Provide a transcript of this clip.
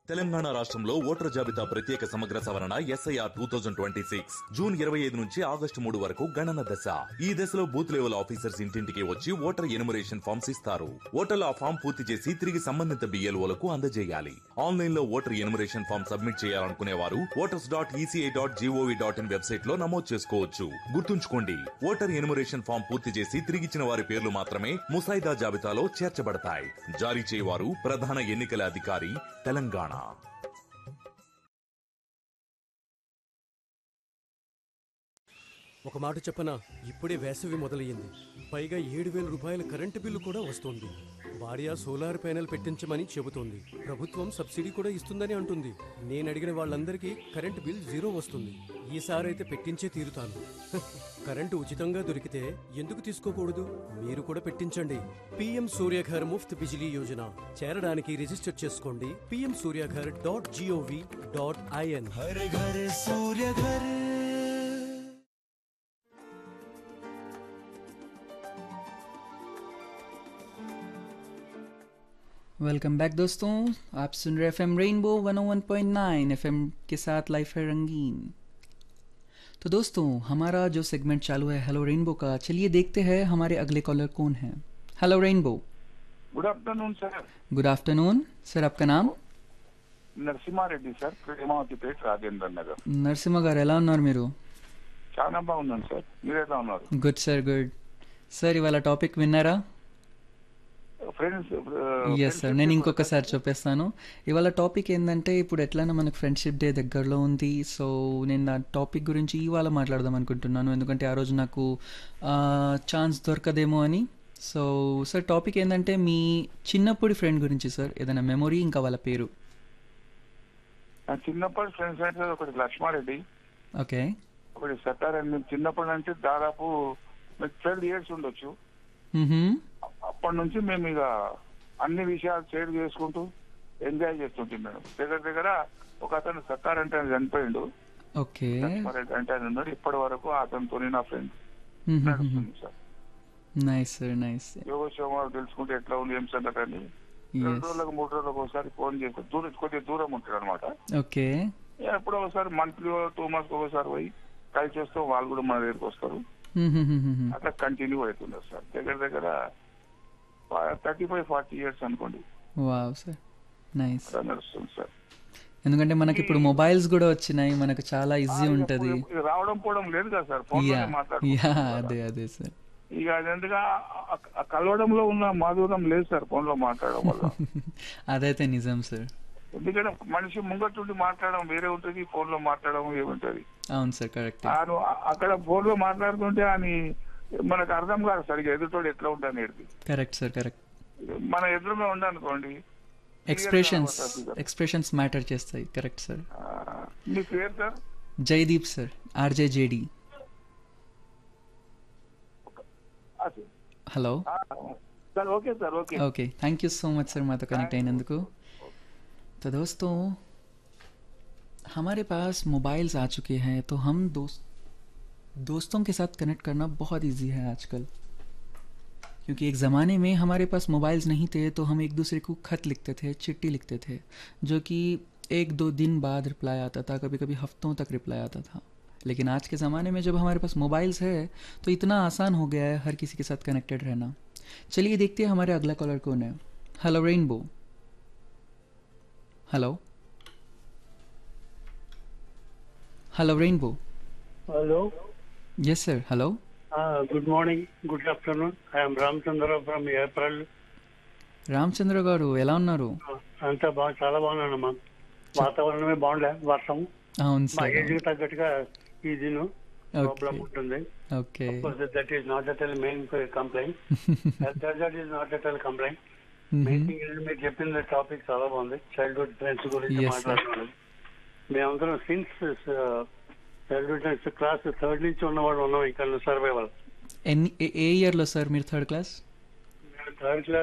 తెలంగాణ రాష్ట్రంలో ఓటర్ జాబితా ప్రత్యేక సమగ్ర సవరణ SIR two thousand twenty six June ఇరవై ఐదు నుంచి ఆగస్టు మూడు వరకు గణన దశ ఈ దశలో బూత్ లెవెల్ ఆఫీసర్స్ ఇంటింటికి వచ్చి ఓటర్ ఎనుమరేషన్ ఫామ్స్ ఇస్తారు ఓటర్లు ఆ ఫామ్ పూర్తి చేసి తిరిగి సంబంధిత బిఎల్ఓలకు అందజేయాలి ఆన్లైన్ లో ఓటర్ ఎనుమరేషన్ ఫామ్ సబ్మిట్ చేయాలనుకునే వారు voters dot ECI dot GOV dot in website లో నమోదు చేసుకోవచ్చు గుర్తుంచుకోండి ఓటర్ ఎనుమరేషన్ ఫామ్ పూర్తి చేసి తిరిగిచ్చిన వారి పేర్లు మాత్రమే ముసాయిదా జాబితాలో చేర్చబడతాయి జారీ చేయవారు ప్రధాన ఎన్నికల అధికారి తెలంగాణ ఒక మాట చెప్పనా ఇప్పుడే వేసవి మొదలయ్యింది పైగా ఏడు వేల రూపాయల కరెంటు బిల్లు కూడా వస్తోంది భార్య సోలార్ ప్యానెల్ పెట్టించమని చెబుతోంది ప్రభుత్వం సబ్సిడీ కూడా ఇస్తుందని అంటుంది నేను అడిగిన వాళ్ళందరికీ కరెంటు బిల్ జీరో వస్తుంది ఈసారైతే పెట్టించే తీరుతాను హ, కరెంటు ఉచితంగా దొరికితే ఎందుకు తీసుకోకూడదు మీరు కూడా పెట్టించండి పిఎం సూర్యఘర్ ముఫ్త్ బిజిలీ యోజన చేరడానికి రిజిస్టర్ చేసుకోండి PM Suryaghar dot GOV dot IN हर घर सूर्य घर वेलकम बैक दोस्तों आप सुन रहे एफ एम रेनबो 101.9 एफएम के साथ लाइफ है रंगीन तो दोस्तों हमारा जो सेगमेंट चालू है हेलो रेनबो का चलिए देखते हैं हमारे अगले कॉलर कौन है hello rainbow good afternoon sir good afternoon sir आपका नाम నరసింహారెడ్డి సార్ ప్రేమావతిపేట రాజేంద్ర నగర్ నరసింహ గారు ఎలా ఉన్నారు మీరు చాలా బాగున్నాను సార్ మీరు ఎలా ఉన్నారు గుడ్ సార్ గుడ్ సార్ ఇవాళ టాపిక్ విన్నారా ఫ్రెండ్స్ ఎస్ సార్ నేను ఇంకొకసారి చెప్పేస్తాను ఇవాళ టాపిక్ ఏంటంటే ఇప్పుడు ఎట్లైనా మనకు ఫ్రెండ్షిప్ డే దగ్గరలో ఉంది సో నేను ఆ టాపిక్ గురించి ఇవాళ మాట్లాడదాం అనుకుంటున్నాను ఎందుకంటే ఆ రోజు నాకు ఛాన్స్ దొరకదేమో అని సో సార్ టాపిక్ ఏంటంటే మీ చిన్నప్పటి ఫ్రెండ్ గురించి సార్ ఏదైనా మెమొరీ ఇంకా వాళ్ళ పేరు నా చిన్నప్పటి ఫ్రెండ్స్ అంటే ఒకటి లక్ష్మారెడ్డి ఓకే ఒకటి సత్తార్ అండ్ మేము చిన్నప్పటి నుంచి దాదాపు ట్వెల్వ్ ఇయర్స్ ఉండొచ్చు అప్పటి నుంచి మేము ఇక అన్ని విషయాలు షేర్ చేసుకుంటూ ఎంజాయ్ చేస్తుంటాం మేడం దగ్గర దగ్గర ఒక అతను సత్తార్ అంటే ఆయన చనిపోయిండు ఓకే లక్ష్మారెడ్డి అంటే ఆయన ఉన్నాడు ఇప్పటి వరకు అతనితో నా ఫ్రెండ్ నడుస్తుంది సార్ నైస్ సార్ నైస్ యోగక్షేమాలు తెలుసుకుంటే ఎట్లా ఉంది ఏం సంగతి అని రెండు ఎస్ రోజులకు మూడు రోజులకు ఒకసారి ఫోన్ చేస్తే దూరం కొద్దిగా దూరం ఉంటాడు అనమాట ఓకే ఎప్పుడో ఒకసారి మంత్లీ టూ మంత్స్ ఒకసారి పోయి కలిసి వస్తే వాళ్ళు కూడా మన దగ్గరికి వస్తారు అట్లా కంటిన్యూ అవుతున్నారు సార్ దగ్గర దగ్గర థర్టీ ఫైవ్ ఫార్టీ ఇయర్స్ అనుకోండి వావ్ సార్ నైస్ అట్లా నడుస్తుంది సార్ ఎందుకంటే మనకి ఇప్పుడు మొబైల్స్ కూడా వచ్చినాయి మనకు చాలా ఈజీ ఉంటుంది ఇది రావడం పోవడం లేదు కదా సార్ ఫోన్ యా లోనే యా మాట్లాడుకుంటున్నాం అదే కదా. అదే సార్ ఇక అదెందుగా ఆ కలవడంలో ఉన్న మాధుర్యం లేదు సార్ ఫోన్ లో మాట్లాడడం వల్ల అదైతే నిజం సార్ ఎందుకంటే మనిషి ముంగట్టుండి మాట్లాడడం వేరే ఉంటుంది ఫోన్ లో మాట్లాడడం ఏముంటది అవును సార్ కరెక్ట్ ఆను అ- అక్కడ ఫోన్ లో మాట్లాడుతుంటే అని మనకు అర్థం కాదు సరిగా ఎదుటోడు ఎట్లా ఉంటుంది అనేది కరెక్ట్ సార్ కరెక్ట్ మన ఎదురుగా ఉండనుకోండి ఎక్స్ప్రెషన్స్ ఎక్స్ప్రెషన్స్ మ్యాటర్ చేస్తాయి కరెక్ట్ సార్ ఆ, మీ పేరు sir Jaideep sir RJ JD ఆ, సార్. హలో ఆ, sir okay sir okay okay thank you so much sir माता कनेक्ट అయినందుకు तो दोस्तों हमारे पास मोबाइल्स आ चुके हैं तो हम दोस्त दोस्तों के साथ कनेक्ट करना बहुत इजी है आजकल क्योंकि एक ज़माने में हमारे पास मोबाइल्स नहीं थे तो हम एक दूसरे को खत लिखते थे चिट्ठी लिखते थे जो कि एक दो दिन बाद रिप्लाई आता था कभी कभी हफ्तों तक रिप्लाई आता था लेकिन आज के ज़माने में जब हमारे पास मोबाइल्स है तो इतना आसान हो गया है हर किसी के साथ कनेक्टेड रहना चलिए देखते हैं हमारे अगला कॉलर कौन है hello rainbow hello hello rainbow Hello. Yes sir hello Uh, good morning. Good afternoon. I am Ramchandra from April. Ramachandra గారు ఎలా ఉన్నారు అంతా బాగా చాలా బాగున్నానమ్మా వాతావరణమే బాగుండే వర్షం అవును మా సార్ ఏజ్ కి తగ్గట్టుగా ఈ దిను ప్రాబ్లం ఓకే ఉంటుంది okay that is not at all main complaint that is not at all complaint main thing మీరు చెప్పిన టాపిక్ చాలా బాగుంది చైల్డ్హుడ్ ఫ్రెండ్స్ గురించి Yes, sir. మాట్లాడుతున్నది మేమందరం since childhood friends class third నుంచి ఉన్నవాళ్ళు ఉన్నాం ఇక్కడ సర్వైవల్ ఎన్ని ఏ- ఏ ఇయర్లో సార్ మీరు థర్డ్ క్లాస్ థర్డ్ క్లాస్